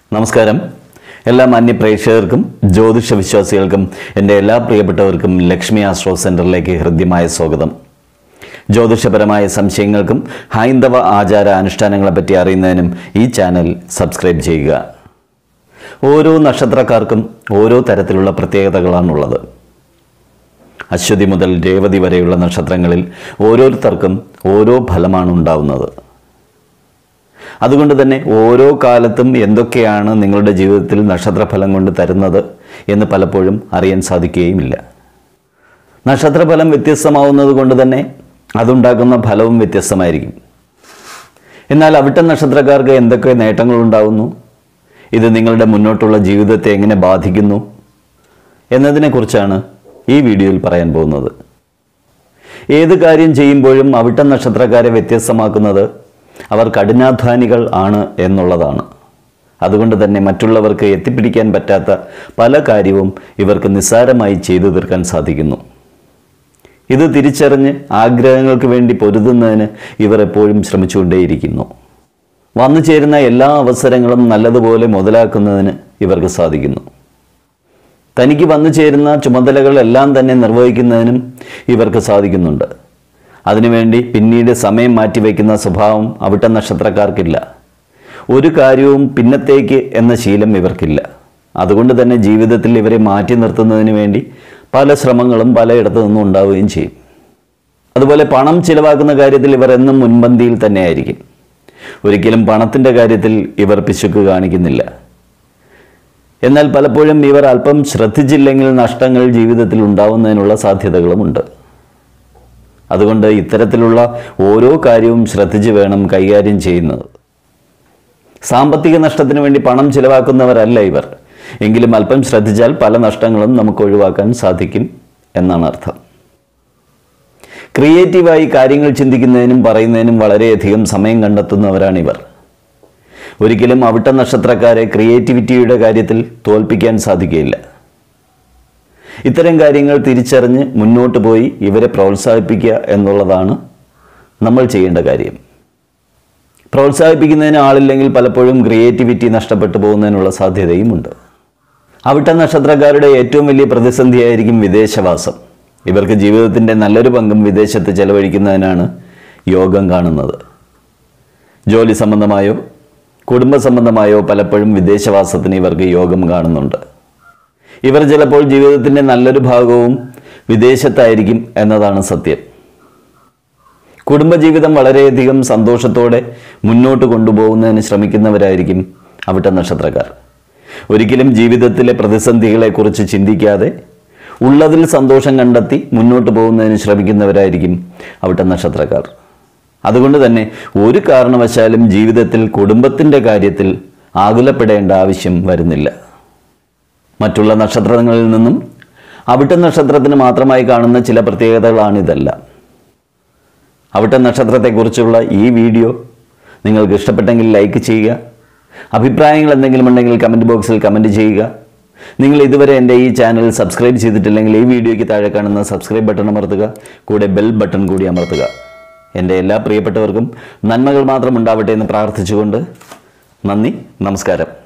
നമസ്കാരം എല്ലാ മാന്യ പ്രേക്ഷകർക്കും ജ്യോതിഷ വിശ്വാസികൾക്കും എൻ്റെ എല്ലാ പ്രിയപ്പെട്ടവർക്കും ലക്ഷ്മി ആസ്ട്രോ സെൻറ്ററിലേക്ക് ഹൃദ്യമായ സ്വാഗതം ജ്യോതിഷപരമായ സംശയങ്ങൾക്കും ഹൈന്ദവ ആചാര അനുഷ്ഠാനങ്ങളെപ്പറ്റി അറിയുന്നതിനും ഈ ചാനൽ സബ്സ്ക്രൈബ് ചെയ്യുക ഓരോ നക്ഷത്രക്കാർക്കും ഓരോ തരത്തിലുള്ള പ്രത്യേകതകളാണുള്ളത് അശ്വതി മുതൽ രേവതി വരെയുള്ള നക്ഷത്രങ്ങളിൽ ഓരോരുത്തർക്കും ഓരോ ഫലമാണ് ഉണ്ടാവുന്നത് അതുകൊണ്ട് തന്നെ ഓരോ കാലത്തും എന്തൊക്കെയാണ് നിങ്ങളുടെ ജീവിതത്തിൽ നക്ഷത്രഫലം കൊണ്ട് തരുന്നത് എന്ന് പലപ്പോഴും അറിയാൻ സാധിക്കുകയുമില്ല നക്ഷത്രഫലം വ്യത്യസ്തമാവുന്നത് കൊണ്ട് തന്നെ അതുണ്ടാക്കുന്ന ഫലവും വ്യത്യസ്തമായിരിക്കും എന്നാൽ അവിട്ട നക്ഷത്രക്കാർക്ക് എന്തൊക്കെ നേട്ടങ്ങളുണ്ടാവുന്നു ഇത് നിങ്ങളുടെ മുന്നോട്ടുള്ള ജീവിതത്തെ എങ്ങനെ ബാധിക്കുന്നു എന്നതിനെക്കുറിച്ചാണ് ഈ വീഡിയോയിൽ പറയാൻ പോകുന്നത് ഏത് കാര്യം ചെയ്യുമ്പോഴും അവിട്ട നക്ഷത്രക്കാരെ വ്യത്യസ്തമാക്കുന്നത് അവർ കഠിനാധ്വാനികൾ ആണ് എന്നുള്ളതാണ് അതുകൊണ്ട് തന്നെ മറ്റുള്ളവർക്ക് എത്തിപ്പിടിക്കാൻ പറ്റാത്ത പല കാര്യവും ഇവർക്ക് നിസ്സാരമായി ചെയ്തു തീർക്കാൻ സാധിക്കുന്നു ഇത് തിരിച്ചറിഞ്ഞ് ആഗ്രഹങ്ങൾക്ക് വേണ്ടി പൊരുതുന്നതിന് ഇവർ എപ്പോഴും ശ്രമിച്ചുകൊണ്ടേയിരിക്കുന്നു വന്നു ചേരുന്ന എല്ലാ അവസരങ്ങളും നല്ലതുപോലെ മുതലാക്കുന്നതിന് ഇവർക്ക് സാധിക്കുന്നു തനിക്ക് വന്നു ചേരുന്ന ചുമതലകളെല്ലാം തന്നെ നിർവഹിക്കുന്നതിനും ഇവർക്ക് സാധിക്കുന്നുണ്ട് അതിനുവേണ്ടി പിന്നീട് സമയം മാറ്റിവെക്കുന്ന സ്വഭാവം അവിട്ട നക്ഷത്രക്കാർക്കില്ല ഒരു കാര്യവും പിന്നത്തേക്ക് എന്ന ശീലം ഇവർക്കില്ല അതുകൊണ്ട് തന്നെ ജീവിതത്തിൽ ഇവരെ മാറ്റി നിർത്തുന്നതിന് വേണ്ടി പല ശ്രമങ്ങളും പലയിടത്തു നിന്നും ഉണ്ടാവുകയും ചെയ്യും അതുപോലെ പണം ചിലവാക്കുന്ന കാര്യത്തിൽ ഇവർ എന്നും മുൻപന്തിയിൽ തന്നെയായിരിക്കും ഒരിക്കലും പണത്തിൻ്റെ കാര്യത്തിൽ ഇവർ പിശുക്ക് കാണിക്കുന്നില്ല എന്നാൽ പലപ്പോഴും ഇവർ അല്പം ശ്രദ്ധിച്ചില്ലെങ്കിൽ നഷ്ടങ്ങൾ ജീവിതത്തിൽ ഉണ്ടാവുന്നതിനുള്ള സാധ്യതകളുമുണ്ട് അതുകൊണ്ട് ഇത്തരത്തിലുള്ള ഓരോ കാര്യവും ശ്രദ്ധിച്ച് വേണം കൈകാര്യം ചെയ്യുന്നത് സാമ്പത്തിക നഷ്ടത്തിന് വേണ്ടി പണം ചിലവാക്കുന്നവരല്ല ഇവർ എങ്കിലും അല്പം ശ്രദ്ധിച്ചാൽ പല നഷ്ടങ്ങളും നമുക്ക് ഒഴിവാക്കാൻ സാധിക്കും എന്നാണ് അർത്ഥം ക്രിയേറ്റീവായി കാര്യങ്ങൾ ചിന്തിക്കുന്നതിനും പറയുന്നതിനും വളരെയധികം സമയം കണ്ടെത്തുന്നവരാണിവർ ഒരിക്കലും അവിട്ട നക്ഷത്രക്കാരെ ക്രിയേറ്റിവിറ്റിയുടെ കാര്യത്തിൽ തോൽപ്പിക്കാൻ സാധിക്കുകയില്ല ഇത്തരം കാര്യങ്ങൾ തിരിച്ചറിഞ്ഞ് മുന്നോട്ട് പോയി ഇവരെ പ്രോത്സാഹിപ്പിക്കുക എന്നുള്ളതാണ് നമ്മൾ ചെയ്യേണ്ട കാര്യം പ്രോത്സാഹിപ്പിക്കുന്നതിന് ആളില്ലെങ്കിൽ പലപ്പോഴും ക്രിയേറ്റിവിറ്റി നഷ്ടപ്പെട്ടു പോകുന്നതിനുള്ള സാധ്യതയുമുണ്ട് അവിട്ട നക്ഷത്രക്കാരുടെ ഏറ്റവും വലിയ പ്രതിസന്ധിയായിരിക്കും വിദേശവാസം ഇവർക്ക് ജീവിതത്തിൻ്റെ നല്ലൊരു പങ്കും വിദേശത്ത് ചെലവഴിക്കുന്നതിനാണ് യോഗം കാണുന്നത് ജോലി സംബന്ധമായോ കുടുംബ സംബന്ധമായോ പലപ്പോഴും വിദേശവാസത്തിന് ഇവർക്ക് യോഗം കാണുന്നുണ്ട് ഇവർ ചിലപ്പോൾ ജീവിതത്തിൻ്റെ നല്ലൊരു ഭാഗവും വിദേശത്തായിരിക്കും എന്നതാണ് സത്യം കുടുംബജീവിതം വളരെയധികം സന്തോഷത്തോടെ മുന്നോട്ട് കൊണ്ടുപോകുന്നതിന് ശ്രമിക്കുന്നവരായിരിക്കും അവിട്ട നക്ഷത്രക്കാർ ഒരിക്കലും ജീവിതത്തിലെ പ്രതിസന്ധികളെക്കുറിച്ച് ചിന്തിക്കാതെ ഉള്ളതിൽ സന്തോഷം കണ്ടെത്തി മുന്നോട്ട് പോകുന്നതിന് ശ്രമിക്കുന്നവരായിരിക്കും അവിട്ട നക്ഷത്രക്കാർ അതുകൊണ്ട് തന്നെ ഒരു കാരണവശാലും ജീവിതത്തിൽ കുടുംബത്തിൻ്റെ കാര്യത്തിൽ ആകുലപ്പെടേണ്ട ആവശ്യം വരുന്നില്ല മറ്റുള്ള നക്ഷത്രങ്ങളിൽ നിന്നും അവിട്ട നക്ഷത്രത്തിന് മാത്രമായി കാണുന്ന ചില പ്രത്യേകതകളാണിതെല്ലാം അവിട്ട നക്ഷത്രത്തെക്കുറിച്ചുള്ള ഈ വീഡിയോ നിങ്ങൾക്ക് ഇഷ്ടപ്പെട്ടെങ്കിൽ ലൈക്ക് ചെയ്യുക അഭിപ്രായങ്ങൾ എന്തെങ്കിലും ഉണ്ടെങ്കിൽ കമൻറ്റ് ബോക്സിൽ കമൻറ്റ് ചെയ്യുക നിങ്ങൾ ഇതുവരെ എൻ്റെ ഈ ചാനൽ സബ്സ്ക്രൈബ് ചെയ്തിട്ടില്ലെങ്കിൽ ഈ വീഡിയോയ്ക്ക് താഴെ കാണുന്ന സബ്സ്ക്രൈബ് ബട്ടൺ അമർത്തുക കൂടെ ബെൽ ബട്ടൺ കൂടി അമർത്തുക എൻ്റെ എല്ലാ പ്രിയപ്പെട്ടവർക്കും നന്മകൾ മാത്രം ഉണ്ടാവട്ടെ എന്ന് പ്രാർത്ഥിച്ചുകൊണ്ട് നന്ദി നമസ്കാരം